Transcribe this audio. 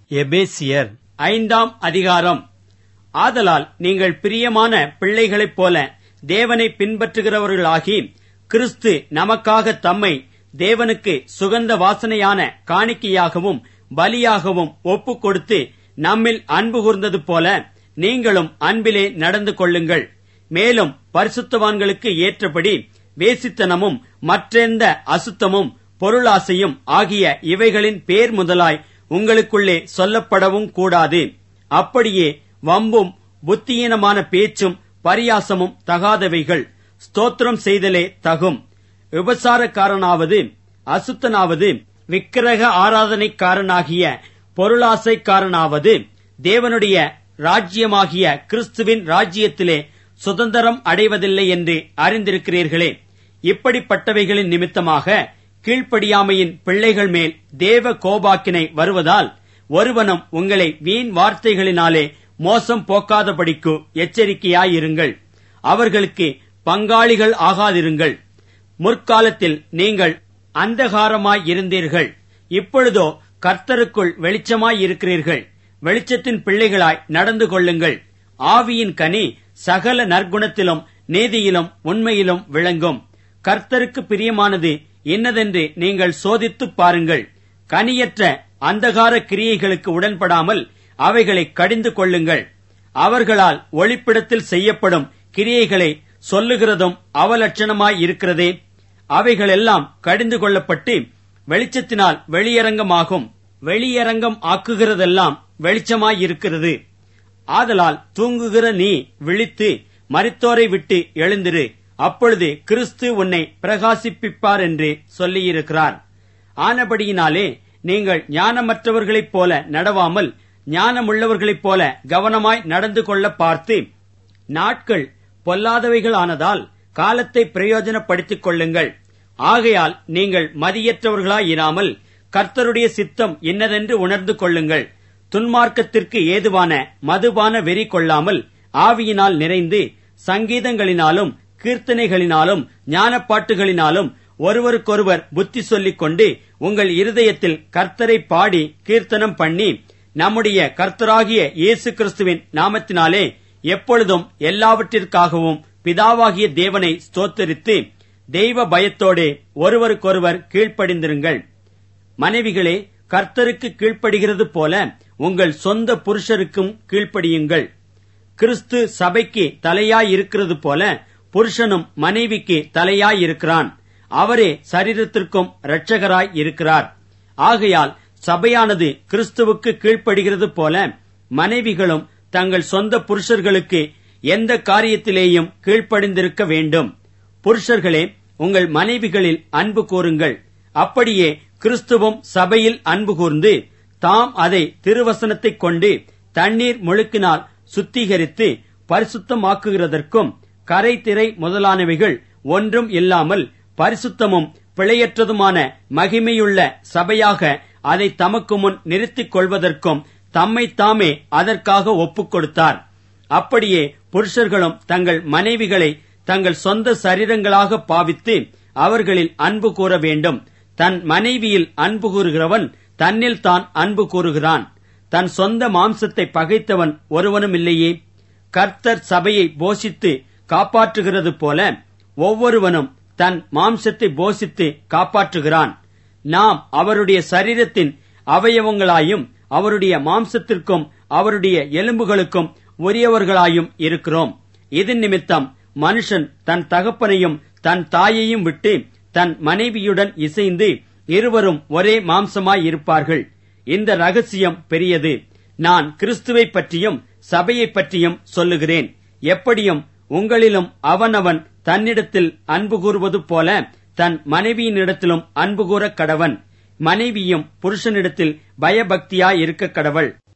எபேசியர் ஐந்தாம் அதிகாரம் ஆதலால் நீங்கள் பிரியமான பிள்ளைகளைப் போல தேவனை பின்பற்றுகிறவர்களாகி கிறிஸ்து நமக்காக தம்மை தேவனுக்கு சுகந்த வாசனையான காணிக்கையாகவும் பலியாகவும் ஒப்புக் கொடுத்து நம்மில் அன்பு கூர்ந்தது போல நீங்களும் அன்பிலே நடந்து கொள்ளுங்கள் மேலும் பரிசுத்தவான்களுக்கு ஏற்றபடி வேசித்தனமும் மற்றெந்த அசுத்தமும் பொருளாசையும் ஆகிய இவைகளின் பேர் முதலாய் உங்களுக்குள்ளே சொல்லப்படவும் கூடாது அப்படியே வம்பும் புத்தியீனமான பேச்சும் பரியாசமும் தகாதவைகள் ஸ்தோத்திரம் செய்தலே தகும் விபசாரக்காரனாவது அசுத்தனாவது விக்கிரக ஆராதனைக்காரனாகிய பொருளாசைக்காரனாவது தேவனுடைய ராஜ்யமாகிய கிறிஸ்துவின் ராஜ்யத்திலே சுதந்திரம் அடைவதில்லை என்று அறிந்திருக்கிறீர்களே இப்படிப்பட்டவைகளின் நிமித்தமாக கீழ்ப்படியாமையின் பிள்ளைகள் மேல் தேவ கோபாக்கினை வருவதால் ஒருவனும் உங்களை வீண் வார்த்தைகளினாலே மோசம் போக்காதபடிக்கு எச்சரிக்கையாயிருங்கள் அவர்களுக்கு பங்காளிகள் ஆகாதிருங்கள் முற்காலத்தில் நீங்கள் அந்தகாரமாய் இருந்தீர்கள் இப்பொழுதோ கர்த்தருக்குள் வெளிச்சமாய் இருக்கிறீர்கள் வெளிச்சத்தின் பிள்ளைகளாய் நடந்து கொள்ளுங்கள் ஆவியின் கனி சகல நற்குணத்திலும் நீதியிலும் உண்மையிலும் விளங்கும் கர்த்தருக்கு பிரியமானது இன்னதென்று நீங்கள் சோதித்துப் பாருங்கள் கனியற்ற அந்தகார கிரியைகளுக்கு உடன்படாமல் அவைகளை கடிந்து கொள்ளுங்கள் அவர்களால் ஒளிப்பிடத்தில் செய்யப்படும் கிரியைகளை சொல்லுகிறதும் அவலட்சணமாய் இருக்கிறதே அவைகளெல்லாம் கடிந்து கொள்ளப்பட்டு வெளிச்சத்தினால் வெளியரங்கமாகும் வெளியரங்கம் ஆக்குகிறதெல்லாம் வெளிச்சமாயிருக்கிறது ஆதலால் தூங்குகிற நீ விழித்து மரித்தோரை விட்டு எழுந்திரு அப்பொழுது கிறிஸ்து உன்னை பிரகாசிப்பிப்பார் என்று சொல்லியிருக்கிறார் ஆனபடியினாலே நீங்கள் ஞானமற்றவர்களைப் போல நடவாமல் ஞானமுள்ளவர்களைப் போல கவனமாய் நடந்து கொள்ள பார்த்து நாட்கள் பொல்லாதவைகளானதால் காலத்தை பிரயோஜனப்படுத்திக் கொள்ளுங்கள் ஆகையால் நீங்கள் மதியற்றவர்களாயிராமல் கர்த்தருடைய சித்தம் இன்னதென்று உணர்ந்து கொள்ளுங்கள் துன்மார்க்கத்திற்கு ஏதுவான மதுபான வெறி கொள்ளாமல் ஆவியினால் நிறைந்து சங்கீதங்களினாலும் கீர்த்தனைகளினாலும் ஞானப்பாட்டுகளினாலும் ஒருவருக்கொருவர் புத்தி சொல்லிக் கொண்டு உங்கள் இருதயத்தில் கர்த்தரை பாடி கீர்த்தனம் பண்ணி நம்முடைய கர்த்தராகிய இயேசு கிறிஸ்துவின் நாமத்தினாலே எப்பொழுதும் எல்லாவற்றிற்காகவும் பிதாவாகிய தேவனை ஸ்தோத்தரித்து தெய்வ பயத்தோடு ஒருவருக்கொருவர் கீழ்ப்படிந்திருங்கள் மனைவிகளே கர்த்தருக்கு கீழ்ப்படுகிறது போல உங்கள் சொந்த புருஷருக்கும் கீழ்ப்படியுங்கள் கிறிஸ்து சபைக்கு தலையாயிருக்கிறது போல புருஷனும் மனைவிக்கு தலையாயிருக்கிறான் அவரே சரீரத்திற்கும் இரட்சகராய் இருக்கிறார் ஆகையால் சபையானது கிறிஸ்துவுக்கு கீழ்ப்படுகிறது போல மனைவிகளும் தங்கள் சொந்த புருஷர்களுக்கு எந்த காரியத்திலேயும் கீழ்ப்படிந்திருக்க வேண்டும் புருஷர்களே உங்கள் மனைவிகளில் அன்பு கூறுங்கள் அப்படியே கிறிஸ்துவும் சபையில் அன்பு கூர்ந்து தாம் அதை திருவசனத்தைக் கொண்டு தண்ணீர் முழுக்கினால் சுத்திகரித்து பரிசுத்தமாக்குகிறதற்கும் கரை திரை முதலானவைகள் ஒன்றும் இல்லாமல் பரிசுத்தமும் பிழையற்றதுமான மகிமையுள்ள சபையாக அதை தமக்கு முன் நிறுத்திக் கொள்வதற்கும் தம்மை தாமே அதற்காக ஒப்புக் கொடுத்தார் அப்படியே புருஷர்களும் தங்கள் மனைவிகளை தங்கள் சொந்த சரீரங்களாக பாவித்து அவர்களில் அன்பு கூற வேண்டும் தன் மனைவியில் அன்பு கூறுகிறவன் தன்னில் தான் அன்பு கூறுகிறான் தன் சொந்த மாம்சத்தை பகைத்தவன் ஒருவனும் இல்லையே கர்த்தர் சபையை போஷித்து காப்பாற்றுகிறது போல ஒவ்வொருவனும் தன் மாம்சத்தை போஷித்து காப்பாற்றுகிறான் நாம் அவருடைய சரீரத்தின் அவயவங்களாயும் அவருடைய மாம்சத்திற்கும் அவருடைய எலும்புகளுக்கும் உரியவர்களாயும் இருக்கிறோம் இதன் நிமித்தம் மனுஷன் தன் தகப்பனையும் தன் தாயையும் விட்டு தன் மனைவியுடன் இசைந்து இருவரும் ஒரே மாம்சமாய் இருப்பார்கள் இந்த ரகசியம் பெரியது நான் கிறிஸ்துவை பற்றியும் சபையை பற்றியும் சொல்லுகிறேன் எப்படியும் உங்களிலும் அவனவன் தன்னிடத்தில் அன்பு கூறுவது போல தன் மனைவியினிடத்திலும் அன்பு கூற கடவன் மனைவியும் புருஷனிடத்தில் பயபக்தியாயிருக்க கடவள்